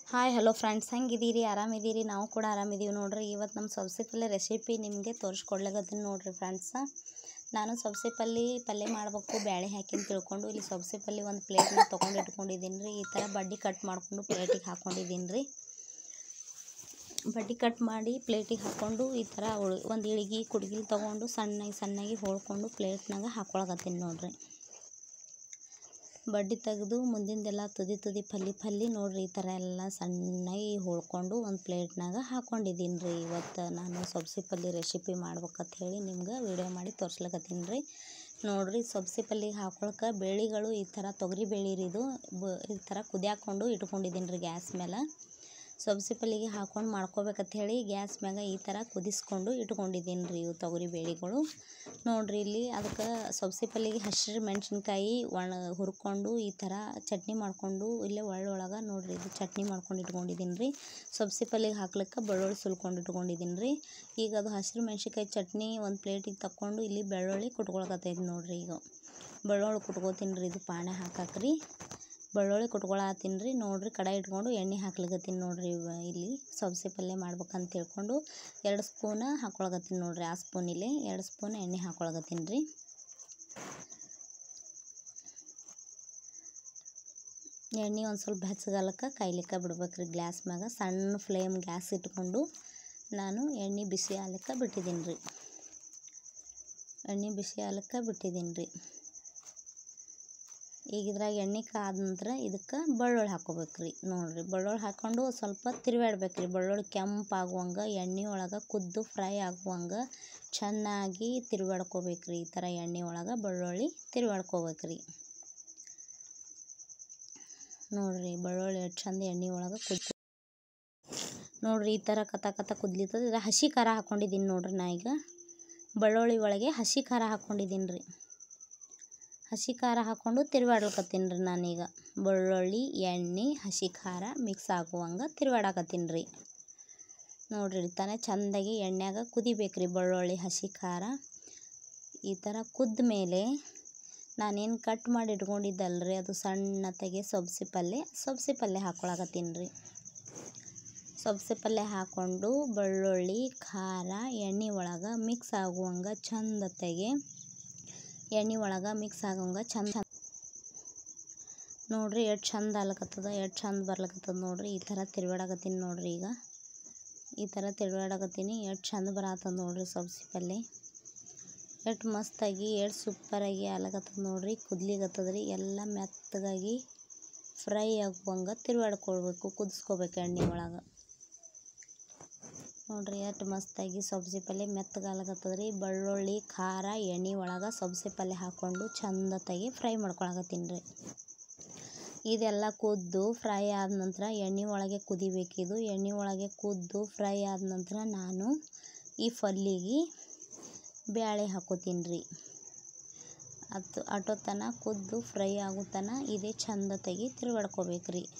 hi hello friends ಹೆಂಗಿದ್ದೀರಿ ಆರಾಮಿದ್ದೀರಿ ನಾವು ಕೂಡ ಆರಾಮಿದ್ದೀವಿ ನೋಡ್ರಿ ಇವತ್ತು ನಮ್ಮ ಸಬ್ಸಿ ಪಲ್ಯ ರೆಸಿಪಿ ನಿಮಗೆ ತೋರಿಸ್ಕೊಡ್ಲಾಗತ್ತೀನಿ ನೋಡ್ರಿ ಫ್ರೆಂಡ್ಸ ನಾನು ಸಬ್ಸಿ ಪಲ್ಯ ಪಲ್ಯ ಮಾಡಬೇಕು ಬ್ಯಾಳೆ ಹಾಕಿನ ತಿಳ್ಕೊಂಡು ಇಲ್ಲಿ ಸಬ್ಸಿ ಪಲ್ಯ ಒಂದು ಪ್ಲೇಟ್ನ ತೊಗೊಂಡು ಇಟ್ಕೊಂಡಿದ್ದೀನಿ ರೀ ಈ ಥರ ಬಡ್ಡಿ ಕಟ್ ಮಾಡಿಕೊಂಡು ಪ್ಲೇಟಿಗೆ ಹಾಕ್ಕೊಂಡಿದ್ದೀನಿ ರೀ ಬಡ್ಡಿ ಕಟ್ ಮಾಡಿ ಪ್ಲೇಟಿಗೆ ಹಾಕ್ಕೊಂಡು ಈ ಥರ ಒಂದು ಇಳಿಗೆ ಕುಡ್ಗಿಲ್ ತೊಗೊಂಡು ಸಣ್ಣಗೆ ಸಣ್ಣಗೆ ಹೋಳ್ಕೊಂಡು ಪ್ಲೇಟ್ನಾಗ ಹಾಕ್ಕೊಳಕತ್ತೀನಿ ನೋಡ್ರಿ ಬಡ್ಡಿ ತೆಗೆದು ಮುಂದಿಂದೆಲ್ಲ ತುದಿ ತುದಿ ಫಲ್ಲಿ ಫಲ್ಲಿ ನೋಡ್ರಿ ಈ ಥರ ಎಲ್ಲ ಸಣ್ಣಗೆ ಹೋಳ್ಕೊಂಡು ಒಂದು ಪ್ಲೇಟ್ನಾಗ ಹಾಕ್ಕೊಂಡಿದ್ದೀನಿ ರೀ ಇವತ್ತು ನಾನು ಸಬ್ಸಿ ಪಲ್ಯ ರೆಸಿಪಿ ಮಾಡ್ಬೇಕಂತ ಹೇಳಿ ನಿಮ್ಗೆ ವಿಡಿಯೋ ಮಾಡಿ ತೋರ್ಸ್ಲಕತ್ತೀನಿ ರೀ ನೋಡ್ರಿ ಸಬ್ಸಿ ಪಲ್ಯಗೆ ಹಾಕೊಳಕ್ಕೆ ಬೇಳೆಗಳು ಈ ಥರ ತೊಗರಿ ಬೇಳೆ ರೀ ಇದು ಬ ಈ ಥರ ಕುದಿಯಾಕೊಂಡು ಇಟ್ಕೊಂಡಿದ್ದೀನಿ ರೀ ಗ್ಯಾಸ್ ಮೇಲೆ ಸಬ್ಸಿ ಪಲ್ಯಗೆ ಹಾಕ್ಕೊಂಡು ಮಾಡ್ಕೋಬೇಕಂತ ಹೇಳಿ ಗ್ಯಾಸ್ ಮ್ಯಾಗ ಈ ಥರ ಕುದಿಸ್ಕೊಂಡು ಇಟ್ಕೊಂಡಿದ್ದೀನಿ ರೀ ಇವು ತೊಗರಿ ಬೇಳೆಗಳು ನೋಡ್ರಿ ಇಲ್ಲಿ ಅದಕ್ಕೆ ಸಬ್ಸಿ ಪಲ್ಯಗೆ ಹಸಿರು ಮೆಣಸಿನ್ಕಾಯಿ ಒಣ ಹುರ್ಕೊಂಡು ಈ ಥರ ಚಟ್ನಿ ಮಾಡಿಕೊಂಡು ಇಲ್ಲೇ ಒಳ್ಳೊಳಗೆ ನೋಡ್ರಿ ಇದು ಚಟ್ನಿ ಮಾಡ್ಕೊಂಡು ಇಟ್ಕೊಂಡಿದ್ದೀನಿ ರೀ ಸಬ್ಸಿ ಪಲ್ಯಗೆ ಹಾಕ್ಲಿಕ್ಕೆ ಬೆಳ್ಳುಳ್ಳಿ ಸುಲ್ಕೊಂಡು ಇಟ್ಕೊಂಡಿದ್ದೀನಿ ರೀ ಈಗ ಅದು ಹಸಿರು ಮೆಣಸಿನ್ಕಾಯಿ ಚಟ್ನಿ ಒಂದು ಪ್ಲೇಟಿಗೆ ತಕ್ಕೊಂಡು ಇಲ್ಲಿ ಬೆಳ್ಳುಳ್ಳಿ ಕುಟ್ಕೊಳಕತ್ತೈತಿ ನೋಡ್ರಿ ಈಗ ಬೆಳ್ಳುಳ್ಳಿ ಕುಟ್ಕೋತೀನಿ ರೀ ಇದು ಪಾಣೆ ಹಾಕಕ್ರಿ ಬೆಳ್ಳುಳ್ಳಿ ಕುಟ್ಕೊಳತ್ತೀನಿ ರೀ ನೋಡ್ರಿ ಕಡಾಯಿ ಇಟ್ಕೊಂಡು ಎಣ್ಣೆ ಹಾಕ್ಲಿಕತ್ತೀನಿ ನೋಡ್ರಿ ಇಲ್ಲಿ ಸಬ್ಸಿ ಪಲ್ಯ ಮಾಡ್ಬೇಕಂತ ತಿಳ್ಕೊಂಡು ಎರಡು ಸ್ಪೂನ ಹಾಕ್ಕೊಳಕತ್ತೀನಿ ನೋಡ್ರಿ ಆ ಸ್ಪೂನಿಲೆ ಎರಡು ಸ್ಪೂನ್ ಎಣ್ಣೆ ಹಾಕ್ಕೊಳಕತ್ತೀನಿ ರೀ ಎಣ್ಣೆ ಒಂದು ಸ್ವಲ್ಪ ಬೆಚ್ಚಗಲಕ್ಕೆ ಕಾಯ್ಲಿಕ್ಕೆ ಬಿಡ್ಬೇಕ್ರಿ ಗ್ಲಾಸ್ ಮ್ಯಾಗ ಸಣ್ಣ ಫ್ಲೇಮ್ ಗ್ಯಾಸ್ ಇಟ್ಕೊಂಡು ನಾನು ಎಣ್ಣೆ ಬಿಸಿ ಆಗ್ಲಿಕ್ಕೆ ಬಿಟ್ಟಿದ್ದೀನಿ ರೀ ಎಣ್ಣೆ ಬಿಸಿ ಆಗ್ಲಿಕ್ಕೆ ಬಿಟ್ಟಿದ್ದೀನಿ ರೀ ಈಗ ಇದ್ರಾಗ ಎಣ್ಣೆ ಕಾದ ನಂತರ ಇದಕ್ಕೆ ಬೆಳ್ಳುಳ್ಳಿ ಹಾಕ್ಕೋಬೇಕು ರೀ ನೋಡಿರಿ ಬೆಳ್ಳುಳ್ಳಿ ಹಾಕ್ಕೊಂಡು ಸ್ವಲ್ಪ ತಿರುವಾಡ್ಬೇಕು ರೀ ಬೆಳ್ಳುಳ್ಳಿ ಕೆಂಪಾಗುವಂಗೆ ಎಣ್ಣೆ ಒಳಗೆ ಕುದ್ದು ಫ್ರೈ ಆಗುವಂಗೆ ಚೆನ್ನಾಗಿ ತಿರುವಾಡ್ಕೋಬೇಕು ರೀ ಈ ಥರ ಎಣ್ಣೆ ಒಳಗೆ ಬೆಳ್ಳುಳ್ಳಿ ತಿರುವಾಡ್ಕೋಬೇಕು ರೀ ನೋಡಿರಿ ಬೆಳ್ಳುಳ್ಳಿ ಎಷ್ಟು ಚಂದ ಎಣ್ಣೆ ಒಳಗೆ ಕುದ್ದು ನೋಡಿರಿ ಈ ಥರ ಕತ ಕತ ಕುದ್ಲಿತ್ತದ ಇದ್ರ ಹಸಿ ಖಾರ ಹಾಕ್ಕೊಂಡಿದ್ದೀನಿ ನೋಡ್ರಿ ನಾ ಈಗ ಬೆಳ್ಳುಳ್ಳಿ ಒಳಗೆ ಹಸಿ ಖಾರ ಹಾಕ್ಕೊಂಡಿದ್ದೀನಿ ರೀ ಹಸಿ ಖಾರ ಹಾಕ್ಕೊಂಡು ತಿರುವಾಡ್ಲಕತ್ತೀನಿ ರೀ ನಾನೀಗ ಬೆಳ್ಳುಳ್ಳಿ ಎಣ್ಣೆ ಹಸಿ ಖಾರ ಮಿಕ್ಸ್ ಆಗುವಂಗೆ ತಿರುವಾಡಕತ್ತೀನಿ ರೀ ನೋಡ್ರಿ ತಾನೇ ಚೆಂದಾಗಿ ಎಣ್ಣೆಯಾಗ ಕುದಿಬೇಕು ರೀ ಬೆಳ್ಳುಳ್ಳಿ ಹಸಿ ಖಾರ ಈ ಥರ ಕುದ್ದ ಮೇಲೆ ನಾನೇನು ಕಟ್ ಮಾಡಿ ಇಟ್ಕೊಂಡಿದ್ದಲ್ರಿ ಅದು ಸಣ್ಣತೆಗೆ ಸಬ್ಸಿ ಪಲ್ಯ ಸಬ್ಸಿ ಪಲ್ಯ ಹಾಕ್ಕೊಳಕತ್ತೀನಿ ರೀ ಸಬ್ಸಿ ಪಲ್ಯ ಹಾಕ್ಕೊಂಡು ಬೆಳ್ಳುಳ್ಳಿ ಖಾರ ಎಣ್ಣೆ ಒಳಗೆ ಮಿಕ್ಸ್ ಆಗುವಂಗೆ ಚಂದತೆಗೆ ಎಣ್ಣೆ ಒಳಗೆ ಮಿಕ್ಸ್ ಆಗಂಗೆ ಚಂದ ನೋಡ್ರಿ ಎಷ್ಟು ಚಂದ ಆಗ್ಲಕತ್ತದ ಎಷ್ಟು ಚಂದ ಬರ್ಲಕತ್ತದ ನೋಡ್ರಿ ಈ ಥರ ತಿರುವಾಡಕತ್ತೀನಿ ನೋಡ್ರಿ ಈಗ ಈ ಥರ ತಿರುವಾಡಕತ್ತೀನಿ ಎಷ್ಟು ಚಂದ ಬರತ್ತದ ನೋಡ್ರಿ ಸಬ್ಸಿ ಪಲ್ಯ ಎಷ್ಟು ಮಸ್ತಾಗಿ ಎಷ್ಟು ಸೂಪರಾಗಿ ಆಗ್ಲಕತ್ತದ ನೋಡ್ರಿ ಕುದ್ಲಿಕತ್ತದ ರೀ ಎಲ್ಲ ಮೆತ್ತಗಾಗಿ ಫ್ರೈ ಆಗುವಂಗೆ ತಿರುವಾಡ್ಕೊಳ್ಬೇಕು ಕುದಿಸ್ಕೋಬೇಕು ಎಣ್ಣೆ ಒಳಗೆ ನೋಡ್ರಿ ಎಷ್ಟು ಮಸ್ತಾಗಿ ಸಬ್ಸಿ ಪಲ್ಯ ಮೆತ್ತಗಾಲಕತ್ತದ ರೀ ಬೆಳ್ಳುಳ್ಳಿ ಖಾರ ಎಣ್ಣೆ ಒಳಗೆ ಸಬ್ಸಿ ಪಲ್ಯ ಹಾಕ್ಕೊಂಡು ಚಂದತಾಗಿ ಫ್ರೈ ಮಾಡ್ಕೊಳಕತ್ತೀನಿ ರೀ ಇದೆಲ್ಲ ಕುದ್ದು ಫ್ರೈ ಆದ ನಂತರ ಎಣ್ಣೆ ಒಳಗೆ ಕುದಿಬೇಕಿದು ಎಣ್ಣೆ ಒಳಗೆ ಕುದ್ದು ಫ್ರೈ ಆದ ನಂತರ ನಾನು ಈ ಪಲ್ಯಗೆ ಬ್ಯಾಳೆ ಹಾಕೋತೀನಿ ರೀ ಅದು ಅಟೋ ತನ ಕುದ್ದು ಫ್ರೈ ಆಗೋ ತನ ಇದೇ ಚಂದತಾಗಿ ತಿರುಗಾಡ್ಕೋಬೇಕು ರೀ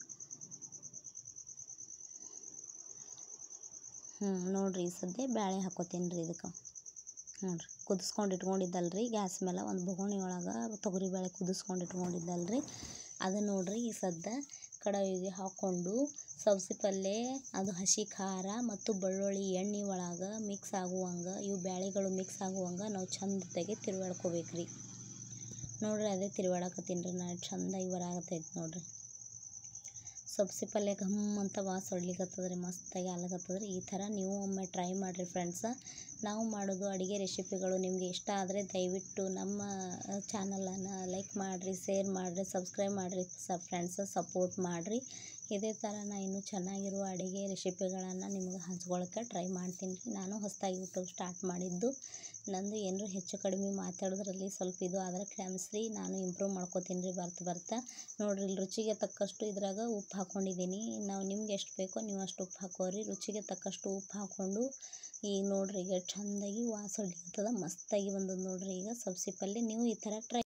ಹ್ಞೂ ನೋಡಿರಿ ಈ ಸದ್ಯ ಬ್ಯಾಳೆ ಹಾಕೋತೀನಿ ರೀ ಇದಕ್ಕೆ ನೋಡಿರಿ ಕುದಿಸ್ಕೊಂಡು ಇಟ್ಕೊಂಡಿದ್ದಲ್ರಿ ಗ್ಯಾಸ್ ಮೇಲೆ ಒಂದು ಬೊಗಣಿ ಒಳಗೆ ತೊಗರಿಬೇಳೆ ಕುದಿಸ್ಕೊಂಡು ಇಟ್ಕೊಂಡಿದ್ದಲ್ರಿ ಅದು ನೋಡಿರಿ ಈ ಸದ್ಯ ಕಡಾಯಿಗೆ ಹಾಕ್ಕೊಂಡು ಸಬ್ಸಿ ಪಲ್ಯ ಅದು ಹಸಿ ಖಾರ ಮತ್ತು ಬೆಳ್ಳುಳ್ಳಿ ಎಣ್ಣೆ ಒಳಗೆ ಮಿಕ್ಸ್ ಆಗುವಂಗೆ ಇವು ಬ್ಯಾಳೆಗಳು ಮಿಕ್ಸ್ ಆಗುವಂಗೆ ನಾವು ಚಂದತೆಗೆ ತಿರುವಾಡ್ಕೋಬೇಕು ರೀ ನೋಡಿರಿ ಅದೇ ತಿರುವಾಡಕತ್ತೀನಿ ರೀ ನಾನು ಚಂದಾಗಿ ಬರಾಕತ್ತೈತೆ ನೋಡಿರಿ ಸಬ್ಸಿ ಪಲ್ಯ ಘಮ್ ಅಂತ ವಾಸ ಹೊಡ್ಲಿಕತ್ತದ ರೀ ಮಸ್ತಾಗಿ ಆಗ್ಲಕತ್ತದ ರೀ ಈ ಥರ ನೀವು ಒಮ್ಮೆ ಟ್ರೈ ಮಾಡಿರಿ ಫ್ರೆಂಡ್ಸ ನಾವು ಮಾಡೋದು ಅಡುಗೆ ರೆಸಿಪಿಗಳು ನಿಮಗೆ ಇಷ್ಟ ಆದರೆ ದಯವಿಟ್ಟು ನಮ್ಮ ಚಾನಲನ್ನು ಲೈಕ್ ಮಾಡಿರಿ ಶೇರ್ ಮಾಡಿರಿ ಸಬ್ಸ್ಕ್ರೈಬ್ ಮಾಡಿರಿ ಸ ಫ್ರೆಂಡ್ಸ ಸಪೋರ್ಟ್ ಮಾಡಿರಿ ಇದೇ ಥರ ನಾ ಇನ್ನೂ ಚೆನ್ನಾಗಿರುವ ಅಡುಗೆ ರೆಸಿಪಿಗಳನ್ನು ನಿಮ್ಗೆ ಹಂಚ್ಕೊಳ್ಳೋಕ್ಕೆ ಟ್ರೈ ಮಾಡ್ತೀನಿ ರೀ ನಾನು ಹೊಸದಾಗಿ ಯೂಟ್ಯೂಬ್ ಸ್ಟಾರ್ಟ್ ಮಾಡಿದ್ದು ನಂದು ಏನಾರು ಹೆಚ್ಚು ಕಡಿಮೆ ಮಾತಾಡೋದ್ರಲ್ಲಿ ಸ್ವಲ್ಪ ಇದು ಆದರೆ ಕ್ಷಮಿಸ್ರಿ ನಾನು ಇಂಪ್ರೂವ್ ಮಾಡ್ಕೋತೀನಿ ರೀ ಬರ್ತಾ ಬರ್ತಾ ನೋಡಿರಿ ಇಲ್ಲಿ ರುಚಿಗೆ ತಕ್ಕಷ್ಟು ಇದ್ರಾಗ ಉಪ್ಪು ಹಾಕ್ಕೊಂಡಿದ್ದೀನಿ ನಾವು ನಿಮ್ಗೆ ಎಷ್ಟು ಬೇಕೋ ನೀವು ಅಷ್ಟು ಉಪ್ಪು ಹಾಕೋರಿ ರುಚಿಗೆ ತಕ್ಕಷ್ಟು ಉಪ್ಪು ಹಾಕ್ಕೊಂಡು ಈಗ ನೋಡಿರಿ ಈಗ ಚೆಂದಾಗಿ ವಾಸ ಹೊಡ್ಲಿಕ್ಕತ್ತದ ಮಸ್ತಾಗಿ ಬಂದದ ನೋಡಿರಿ ಈಗ ಸಬ್ಸಿ ಪಲ್ಯ ನೀವು ಈ ಥರ ಟ್ರೈ